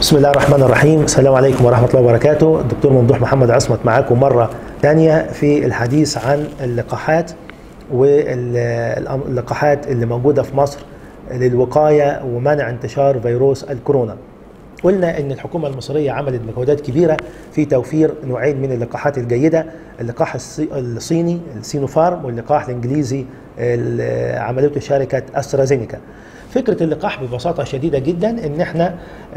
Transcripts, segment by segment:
بسم الله الرحمن الرحيم السلام عليكم ورحمة الله وبركاته الدكتور ممدوح محمد عصمت معاكم مرة ثانية في الحديث عن اللقاحات واللقاحات اللي موجودة في مصر للوقاية ومنع انتشار فيروس الكورونا قلنا ان الحكومه المصريه عملت مجهودات كبيره في توفير نوعين من اللقاحات الجيده اللقاح الصيني السينوفارم واللقاح الانجليزي اللي عملته شركه استرازينيكا فكره اللقاح ببساطه شديده جدا ان احنا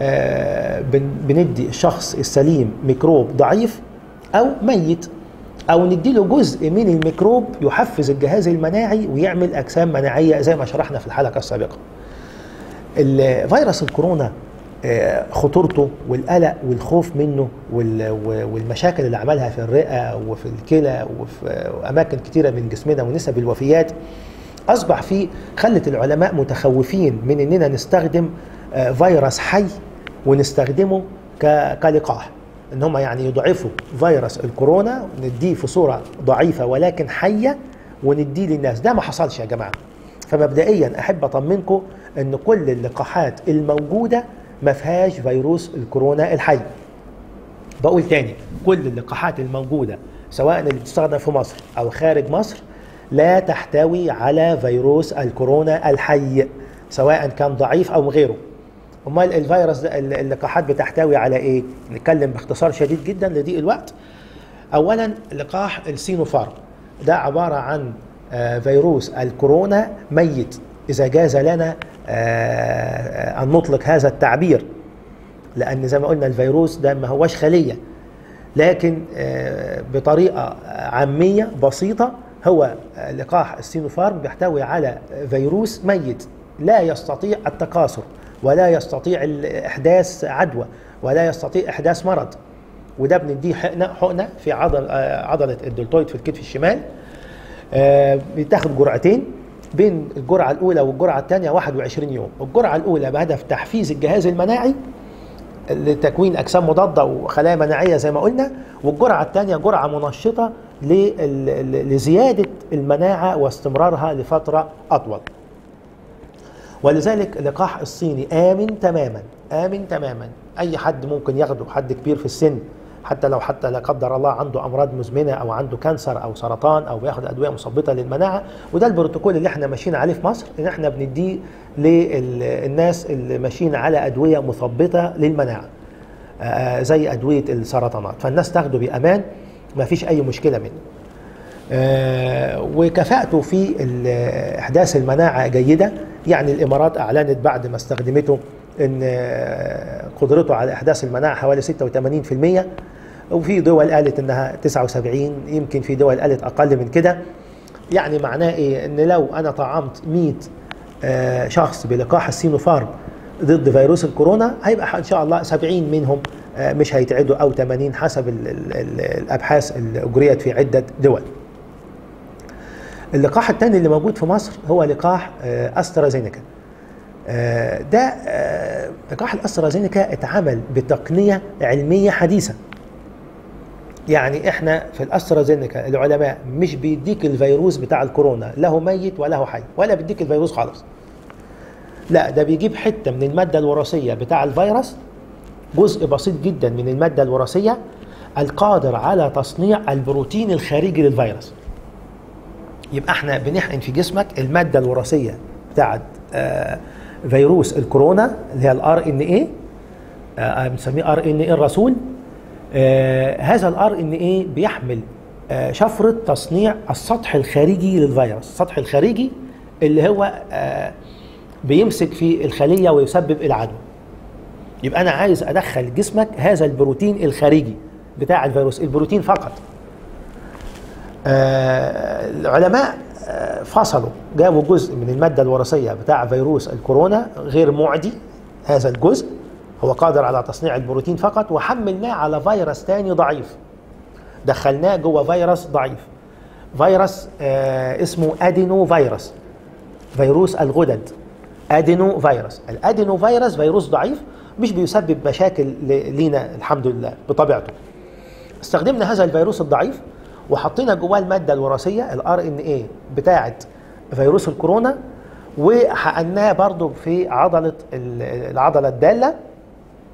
بندي الشخص السليم ميكروب ضعيف او ميت او نديله جزء من الميكروب يحفز الجهاز المناعي ويعمل اجسام مناعيه زي ما شرحنا في الحلقه السابقه الفيروس الكورونا خطورته والقلق والخوف منه والمشاكل اللي عملها في الرئه وفي الكلى وفي اماكن كثيره من جسمنا ونسب الوفيات اصبح في خلت العلماء متخوفين من اننا نستخدم فيروس حي ونستخدمه كلقاح ان هم يعني يضعفوا فيروس الكورونا نديه في صوره ضعيفه ولكن حيه ونديه للناس ده ما حصلش يا جماعه فمبدئيا احب اطمنكم ان كل اللقاحات الموجوده ما فيهاش فيروس الكورونا الحي بقول تاني كل اللقاحات الموجودة سواء اللي بتستخدم في مصر أو خارج مصر لا تحتوي على فيروس الكورونا الحي سواء كان ضعيف أو غيره امال الفيروس ده اللقاحات بتحتوي على ايه نتكلم باختصار شديد جدا لضيق الوقت اولا لقاح السينوفارم ده عباره عن فيروس الكورونا ميت اذا جاز لنا أن نطلق هذا التعبير لأن زي ما قلنا الفيروس ده ما هوش خلية لكن بطريقة عامية بسيطة هو لقاح السينوفارم بيحتوي على فيروس ميت لا يستطيع التكاثر ولا يستطيع إحداث عدوى ولا يستطيع إحداث مرض وده بنديه حقنة حقنة في عضل عضلة الدلتويد في الكتف الشمال بتاخد جرعتين بين الجرعة الأولى والجرعة الثانية 21 يوم الجرعة الأولى بهدف تحفيز الجهاز المناعي لتكوين أجسام مضادة وخلايا مناعية زي ما قلنا والجرعة الثانية جرعة منشطة لزيادة المناعة واستمرارها لفترة أطول ولذلك اللقاح الصيني آمن تماما آمن تماما أي حد ممكن ياخده حد كبير في السن حتى لو حتى لا قدر الله عنده امراض مزمنه او عنده كانسر او سرطان او بياخد ادويه مثبطه للمناعه وده البروتوكول اللي احنا ماشيين عليه في مصر ان احنا بنديه للناس اللي ماشيين على ادويه مثبطه للمناعه آه زي ادويه السرطانات فالناس تاخده بامان ما فيش اي مشكله منه آه وكفاءته في احداث المناعه جيده يعني الامارات اعلنت بعد ما استخدمته ان قدرته على احداث المناعه حوالي 86% وفي دول قالت انها 79 يمكن في دول قالت اقل من كده يعني معناه ايه ان لو انا طعمت 100 شخص بلقاح السينوفارم ضد فيروس الكورونا هيبقى ان شاء الله 70 منهم مش هيتعدوا او 80 حسب ال ال الابحاث اللي اجريت في عده دول اللقاح الثاني اللي موجود في مصر هو لقاح استرازينيكا ده لقاح الاسترازينيكا اتعمل بتقنيه علميه حديثه يعني احنا في الاسترازينيكا العلماء مش بيديك الفيروس بتاع الكورونا له ميت ولا حي ولا بيديك الفيروس خالص لا ده بيجيب حته من الماده الوراثيه بتاع الفيروس جزء بسيط جدا من الماده الوراثيه القادر على تصنيع البروتين الخارجي للفيروس يبقى احنا بنحقن في جسمك الماده الوراثيه بتاعت آه فيروس الكورونا اللي هي الار ان اي بنسميه ار ان اي الرسول آه هذا الار ان اي بيحمل آه شفره تصنيع السطح الخارجي للفيروس السطح الخارجي اللي هو آه بيمسك في الخليه ويسبب العدوى يبقى انا عايز ادخل جسمك هذا البروتين الخارجي بتاع الفيروس البروتين فقط آه العلماء فصلوا جابوا جزء من المادة الوراثية بتاع فيروس الكورونا غير معدي هذا الجزء هو قادر على تصنيع البروتين فقط وحملناه على فيروس تاني ضعيف دخلناه جوه فيروس ضعيف فيروس آه اسمه ادينو فيروس فيروس الغدد ادينو فيروس الادينو فيروس فيروس ضعيف مش بيسبب مشاكل لينا الحمد لله بطبيعته استخدمنا هذا الفيروس الضعيف وحطينا جواه الماده الوراثيه الار ان اي بتاعه فيروس الكورونا وحقناه برضو في عضله العضله الداله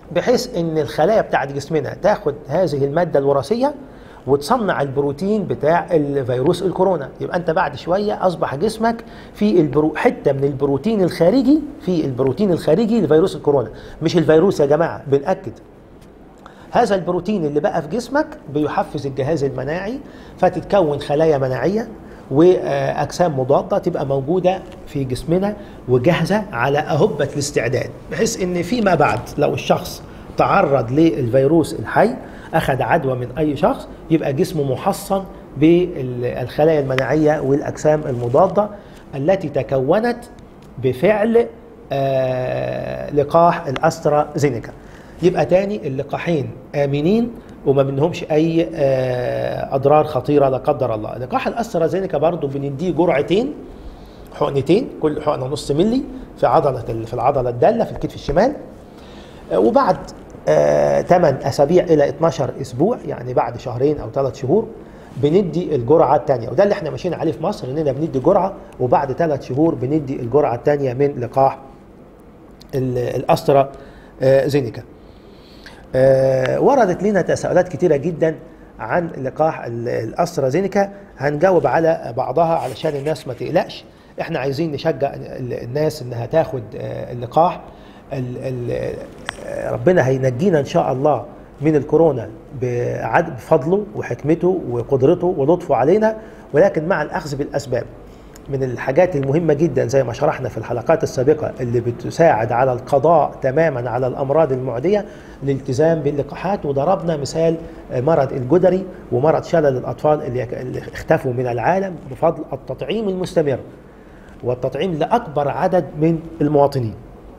بحيث ان الخلايا بتاعت جسمنا تاخد هذه الماده الوراثيه وتصنع البروتين بتاع الفيروس الكورونا يبقى انت بعد شويه اصبح جسمك في البرو... حته من البروتين الخارجي في البروتين الخارجي لفيروس الكورونا مش الفيروس يا جماعه بنأكد هذا البروتين اللي بقى في جسمك بيحفز الجهاز المناعي فتتكون خلايا مناعيه واجسام مضاده تبقى موجوده في جسمنا وجاهزه على اهبه الاستعداد بحيث ان فيما بعد لو الشخص تعرض للفيروس الحي اخذ عدوى من اي شخص يبقى جسمه محصن بالخلايا المناعيه والاجسام المضاده التي تكونت بفعل آه لقاح الاسترازينيكا يبقى تاني اللقاحين امنين وما منهمش اي آه اضرار خطيره لا قدر الله لقاح الاسترازينيكا برضو بنديه جرعتين حقنتين كل حقنه نص ملي في عضله في العضله الداله في الكتف الشمال آه وبعد آه 8 اسابيع الى 12 اسبوع يعني بعد شهرين او ثلاث شهور بندي الجرعه الثانيه وده اللي احنا ماشيين عليه في مصر اننا بندي جرعه وبعد ثلاث شهور بندي الجرعه الثانيه من لقاح الاسترا زينيكا آه وردت لنا تساؤلات كتيره جدا عن لقاح الاسترازينيكا هنجاوب على بعضها علشان الناس ما تقلقش احنا عايزين نشجع الناس انها تاخد اللقاح ال ال ربنا هينجينا ان شاء الله من الكورونا بفضله وحكمته وقدرته ولطفه علينا ولكن مع الاخذ بالاسباب من الحاجات المهمة جدا زي ما شرحنا في الحلقات السابقة اللي بتساعد على القضاء تماما على الأمراض المعدية الالتزام باللقاحات وضربنا مثال مرض الجدري ومرض شلل الأطفال اللي اختفوا من العالم بفضل التطعيم المستمر والتطعيم لأكبر عدد من المواطنين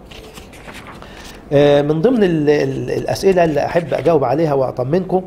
من ضمن الأسئلة اللي أحب أجاوب عليها وأطمنكم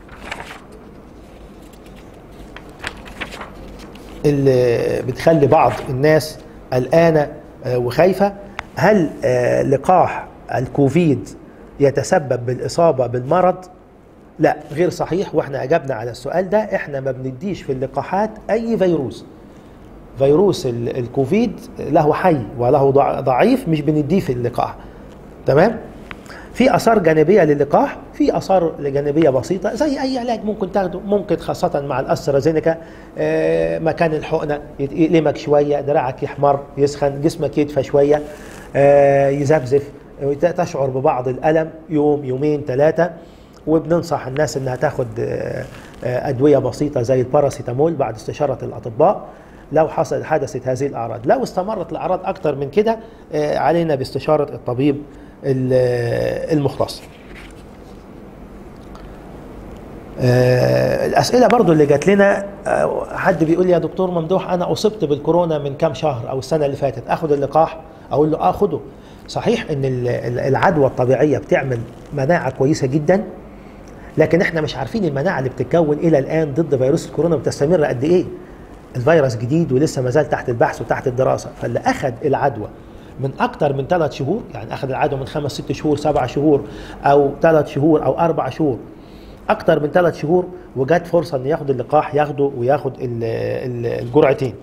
اللي بتخلي بعض الناس قلقانه وخايفه هل لقاح الكوفيد يتسبب بالاصابه بالمرض؟ لا غير صحيح واحنا اجبنا على السؤال ده احنا ما بنديش في اللقاحات اي فيروس فيروس الكوفيد له حي وله ضعيف مش بنديه في اللقاح تمام؟ في اثار جانبيه للقاح في اثار جانبيه بسيطه زي اي علاج ممكن تاخده ممكن خاصه مع الاسترازينيكا آه مكان الحقنه يألمك شويه دراعك يحمر يسخن جسمك يدفى شويه آه يزفزف تشعر ببعض الالم يوم يومين ثلاثه وبننصح الناس انها تاخد آه ادويه بسيطه زي الباراسيتامول بعد استشاره الاطباء لو حصل حدثت هذه الاعراض لو استمرت الاعراض اكثر من كده علينا باستشاره الطبيب المختص الأسئلة برضو اللي جات لنا حد بيقول لي يا دكتور ممدوح أنا أصبت بالكورونا من كام شهر أو السنة اللي فاتت أخد اللقاح أقول له أخده صحيح أن العدوى الطبيعية بتعمل مناعة كويسة جدا لكن احنا مش عارفين المناعة اللي بتتكون إلى الآن ضد فيروس الكورونا بتستمر قد إيه الفيروس جديد ولسه ما زال تحت البحث وتحت الدراسة فاللي أخذ العدوى من اكثر من ثلاث شهور يعني اخذ العدوى من خمس ست شهور سبع شهور او ثلاث شهور او اربع شهور اكثر من ثلاث شهور وجات فرصه ان ياخد اللقاح ياخده وياخد الجرعتين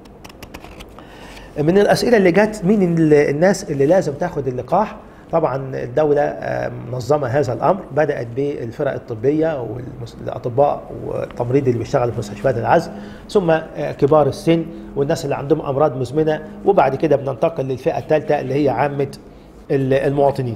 من الاسئله اللي جت مين الناس اللي لازم تاخد اللقاح طبعا الدولة منظمة هذا الأمر بدأت بالفرق الطبية والأطباء والتمريض اللي بيشتغل في مستشفيات العزل ثم كبار السن والناس اللي عندهم أمراض مزمنة وبعد كده بننتقل للفئة الثالثة اللي هي عامة المواطنين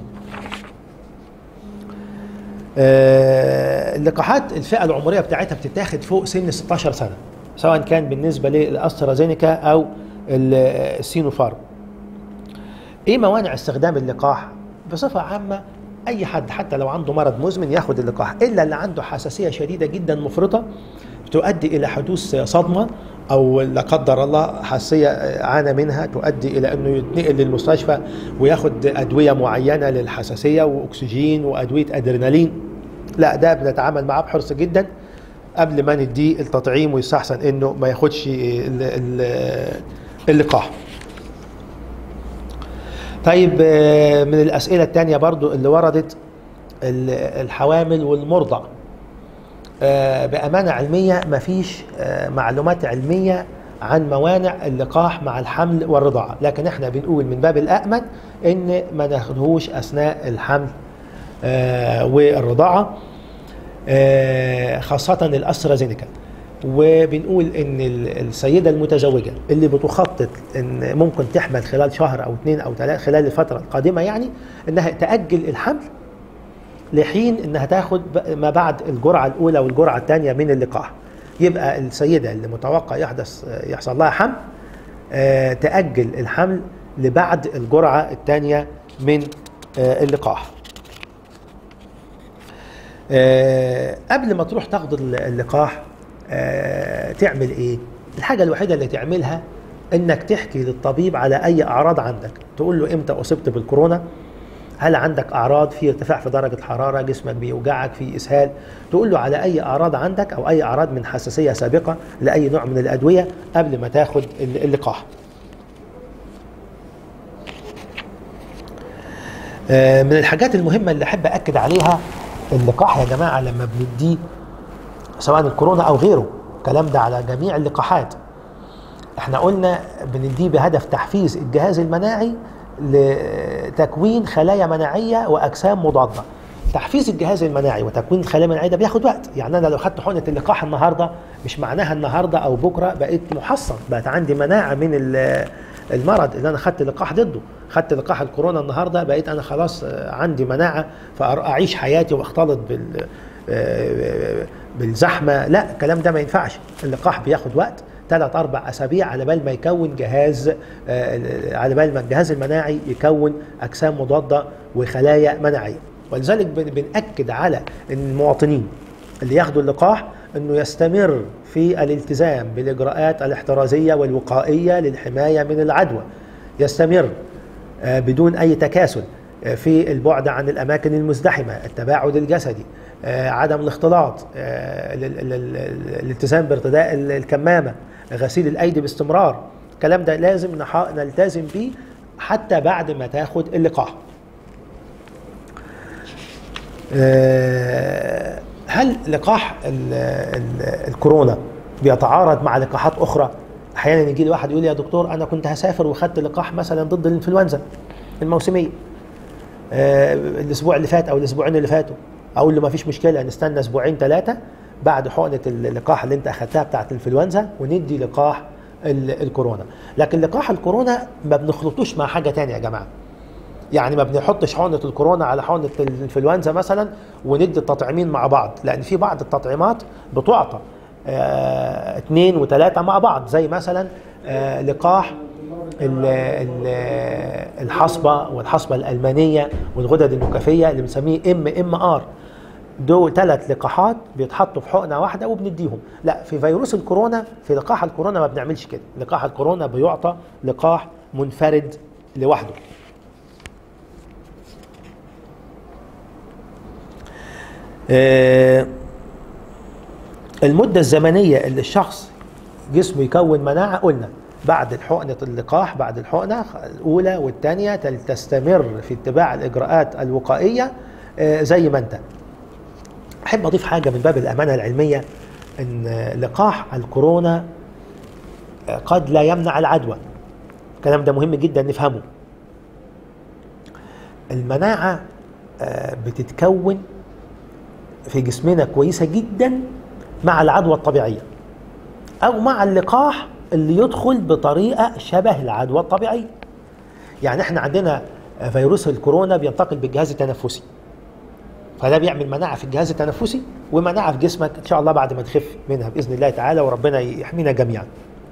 اللقاحات الفئة العمرية بتاعتها بتتاخد فوق سن 16 سنة سواء كان بالنسبة للأسترازينيكا أو السينوفارم ايه موانع استخدام اللقاح بصفة عامة أي حد حتى لو عنده مرض مزمن ياخد اللقاح إلا اللي عنده حساسية شديدة جدا مفرطة تؤدي إلى حدوث صدمة أو لا قدر الله حساسية عانى منها تؤدي إلى أنه يتنقل للمستشفى وياخد أدوية معينة للحساسية وأكسجين وأدوية أدرينالين لا ده بنتعامل معاه بحرص جدا قبل ما نديه التطعيم ويستحسن انه ما ياخدش اللقاح طيب من الأسئلة التانية برضو اللي وردت الحوامل والمرضع بأمانة علمية مفيش معلومات علمية عن موانع اللقاح مع الحمل والرضاعة لكن احنا بنقول من باب الأأمن ان ما ناخدهوش أثناء الحمل آه، والرضاعه آه، خاصه الاسترازينيكا وبنقول ان ال- السيده المتزوجه اللي بتخطط ان ممكن تحمل خلال شهر او اثنين او ثلاثه خلال الفتره القادمه يعني انها تاجل الحمل لحين انها تاخد ب- ما بعد الجرعه الاولى والجرعه الثانيه من اللقاح يبقى السيده اللي متوقع يحدث يحصل لها حمل آه، تاجل الحمل لبعد الجرعه الثانيه من آه، اللقاح آه، قبل ما تروح تاخد ال- اللقاح آه، تعمل ايه الحاجه الوحيده اللي تعملها انك تحكي للطبيب على اي اعراض عندك تقول له امتى اصبت بالكورونا هل عندك اعراض في ارتفاع في درجه الحراره جسمك بيوجعك في اسهال تقول له على اي اعراض عندك او اي اعراض من حساسيه سابقه لاي نوع من الادويه قبل ما تاخد ال- اللقاح آه، من الحاجات المهمه اللي احب اكد عليها اللقاح يا جماعه لما بنديه سواء الكورونا او غيره الكلام ده على جميع اللقاحات احنا قلنا بنديه بهدف تحفيز الجهاز المناعي لتكوين خلايا مناعيه واجسام مضاده تحفيز الجهاز المناعي وتكوين الخلايا المناعيه ده بياخد وقت يعني انا لو خدت حقنه اللقاح النهارده مش معناها النهارده او بكره بقيت محصن بقت عندي مناعه من ال- المرض اللي انا خدت لقاح ضده خدت لقاح الكورونا النهارده بقيت انا خلاص آه، عندي مناعه فاعيش حياتي واختلط بال آه، بالزحمه لا الكلام ده ما ينفعش اللقاح بياخد وقت ثلاث اربع اسابيع على بال ما يكون جهاز آه، على بال ما الجهاز المناعي يكون اجسام مضاده وخلايا مناعيه ولذلك بن- بنأكد على ان المواطنين اللي ياخدوا اللقاح انه يستمر في الالتزام بالاجراءات الاحترازيه والوقائيه للحمايه من العدوى يستمر آه، بدون اي تكاسل آه، في البعد عن الاماكن المزدحمه التباعد الجسدي آه، عدم الاختلاط آه، ال- ال- ال- ال- الالتزام بارتداء ال- الكمامه غسيل الايدي باستمرار الكلام ده لازم نح- نلتزم بيه حتى بعد ما تاخد اللقاح آه، هل لقاح ال ال الكورونا بيتعارض مع لقاحات اخرى احيانا يجي لي واحد يقول لي يا دكتور انا كنت هسافر وخدت لقاح مثلا ضد الانفلونزا الموسميه آه، الاسبوع اللي فات او الاسبوعين اللي فاتوا اقول له ما فيش مشكله نستنى اسبوعين ثلاثه بعد حقنه اللقاح اللي انت اخذتها بتاعه الانفلونزا وندي لقاح ال- الكورونا لكن لقاح الكورونا ما بنخلطوش مع حاجه تانية يا جماعه يعني ما بنحطش حقنه الكورونا على حقنه الانفلونزا مثلا وندي التطعيمين مع بعض لان في بعض التطعيمات بتعطى آه، اثنين وثلاثه مع بعض زي مثلا آه، لقاح ال- ال- الحصبه والحصبه الالمانيه والغدد النكافيه اللي بنسميه ام ام ار دول ثلاث لقاحات بيتحطوا في حقنه واحده وبنديهم لا في فيروس الكورونا في لقاح الكورونا ما بنعملش كده لقاح الكورونا بيعطى لقاح منفرد لوحده آه، المدة الزمنية اللي الشخص جسمه يكون مناعة قلنا بعد الحقنة اللقاح بعد الحقنة الأولى والثانية تل- تستمر في اتباع الإجراءات الوقائية آه، زي ما أنت أحب أضيف حاجة من باب الأمانة العلمية أن لقاح الكورونا آه، قد لا يمنع العدوى الكلام ده مهم جدا نفهمه المناعة آه، بتتكون في جسمنا كويسه جدا مع العدوى الطبيعيه او مع اللقاح اللي يدخل بطريقه شبه العدوى الطبيعيه يعني احنا عندنا فيروس الكورونا بينتقل بالجهاز التنفسي فده بيعمل مناعه في الجهاز التنفسي ومناعه في جسمك ان شاء الله بعد ما تخف منها باذن الله تعالى وربنا يحمينا جميعا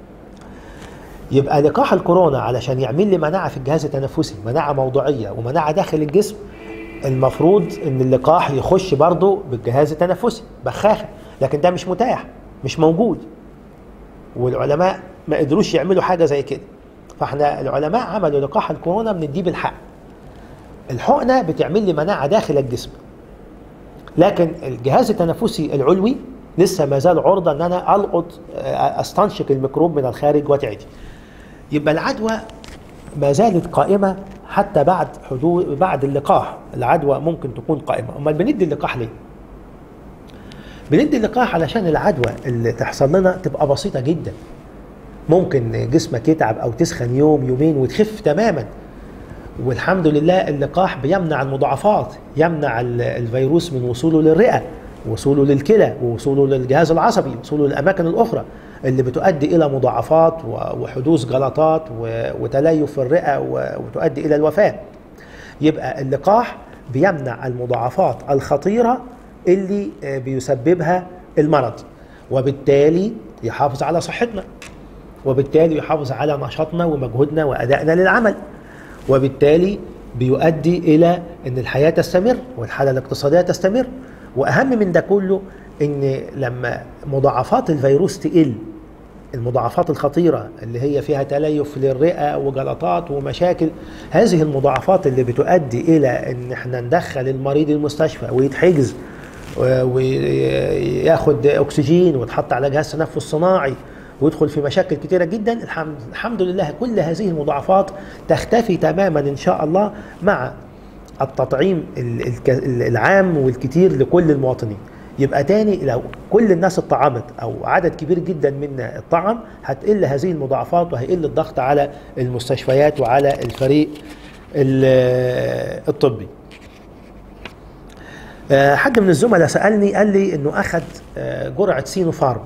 يبقى لقاح الكورونا علشان يعمل لي مناعه في الجهاز التنفسي مناعه موضعيه ومناعه داخل الجسم المفروض ان اللقاح يخش برضه بالجهاز التنفسي بخاخه لكن ده مش متاح مش موجود والعلماء ما قدروش يعملوا حاجه زي كده فاحنا العلماء عملوا لقاح الكورونا بنديه بالحق الحقنه بتعمل لي مناعه داخل الجسم لكن الجهاز التنفسي العلوي لسه ما زال عرضه ان انا القط آه، استنشق الميكروب من الخارج وتعدي يبقى العدوى ما زالت قائمه حتى بعد حدوث بعد اللقاح العدوى ممكن تكون قائمه امال بندي اللقاح ليه بندي اللقاح علشان العدوى اللي تحصل لنا تبقى بسيطه جدا ممكن جسمك يتعب او تسخن يوم يومين وتخف تماما والحمد لله اللقاح بيمنع المضاعفات يمنع الفيروس من وصوله للرئه وصوله للكلى ووصوله للجهاز العصبي وصوله للاماكن الاخرى اللي بتؤدي الى مضاعفات وحدوث جلطات وتليف في الرئه وتؤدي الى الوفاه يبقى اللقاح بيمنع المضاعفات الخطيره اللي بيسببها المرض وبالتالي يحافظ على صحتنا وبالتالي يحافظ على نشاطنا ومجهودنا وادائنا للعمل وبالتالي بيؤدي الى ان الحياه تستمر والحاله الاقتصاديه تستمر واهم من ده كله ان لما مضاعفات الفيروس تقل المضاعفات الخطيرة اللي هي فيها تليف للرئة وجلطات ومشاكل هذه المضاعفات اللي بتؤدي إلى أن احنا ندخل المريض المستشفى ويتحجز وياخد أكسجين ويتحط على جهاز تنفس صناعي ويدخل في مشاكل كتيرة جدا الحمد, الحمد لله كل هذه المضاعفات تختفي تماما إن شاء الله مع التطعيم العام والكتير لكل المواطنين يبقى تاني لو كل الناس اتطعمت او عدد كبير جدا منا اتطعم هتقل هذه المضاعفات وهيقل الضغط على المستشفيات وعلى الفريق الطبي حد من الزملاء سالني قال لي انه اخذ جرعه سينو فارم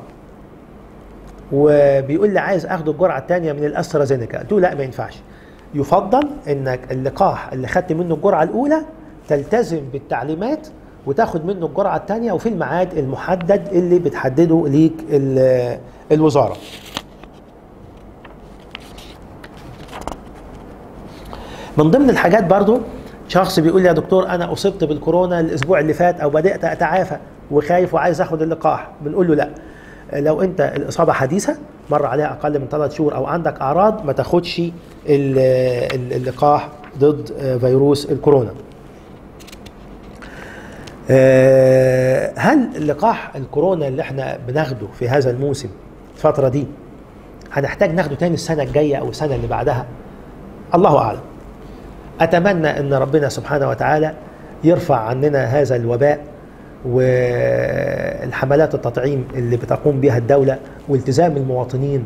وبيقول لي عايز اخد الجرعه الثانيه من الاسترازينيكا قلت له لا ما ينفعش يفضل انك اللقاح اللي خدت منه الجرعه الاولى تلتزم بالتعليمات وتاخد منه الجرعه الثانيه وفي الميعاد المحدد اللي بتحدده ليك الوزاره. من ضمن الحاجات برضو شخص بيقول لي يا دكتور انا اصبت بالكورونا الاسبوع اللي فات او بدات اتعافى وخايف وعايز اخد اللقاح بنقول له لا لو انت الاصابه حديثه مر عليها اقل من ثلاث شهور او عندك اعراض ما تاخدش اللقاح ضد فيروس الكورونا. هل لقاح الكورونا اللي احنا بناخده في هذا الموسم الفتره دي هنحتاج ناخده تاني السنه الجايه او السنه اللي بعدها؟ الله اعلم. اتمنى ان ربنا سبحانه وتعالى يرفع عننا هذا الوباء والحملات التطعيم اللي بتقوم بها الدولة والتزام المواطنين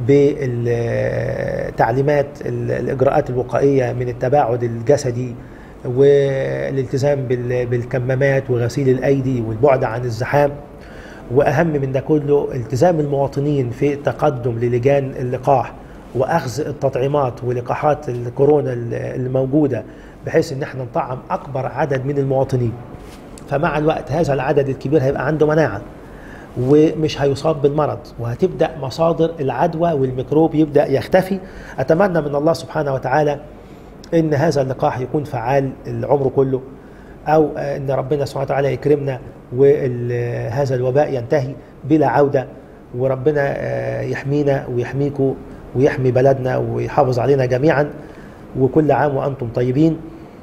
بالتعليمات الإجراءات الوقائية من التباعد الجسدي والالتزام بالكمامات وغسيل الأيدي والبعد عن الزحام وأهم من ده كله التزام المواطنين في التقدم للجان اللقاح وأخذ التطعيمات ولقاحات الكورونا الموجودة بحيث ان احنا نطعم اكبر عدد من المواطنين فمع الوقت هذا العدد الكبير هيبقى عنده مناعة ومش هيصاب بالمرض وهتبدأ مصادر العدوى والميكروب يبدأ يختفي أتمنى من الله سبحانه وتعالى إن هذا اللقاح يكون فعال العمر كله أو إن ربنا سبحانه وتعالى يكرمنا وهذا الوباء ينتهي بلا عودة وربنا يحمينا ويحميكم ويحمي بلدنا ويحافظ علينا جميعا وكل عام وأنتم طيبين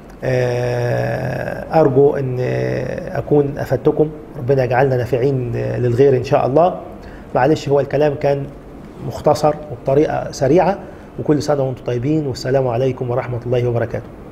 أرجو أن أكون أفدتكم ربنا يجعلنا نافعين للغير إن شاء الله معلش هو الكلام كان مختصر وبطريقة سريعة وكل سنة وأنتم طيبين والسلام عليكم ورحمة الله وبركاته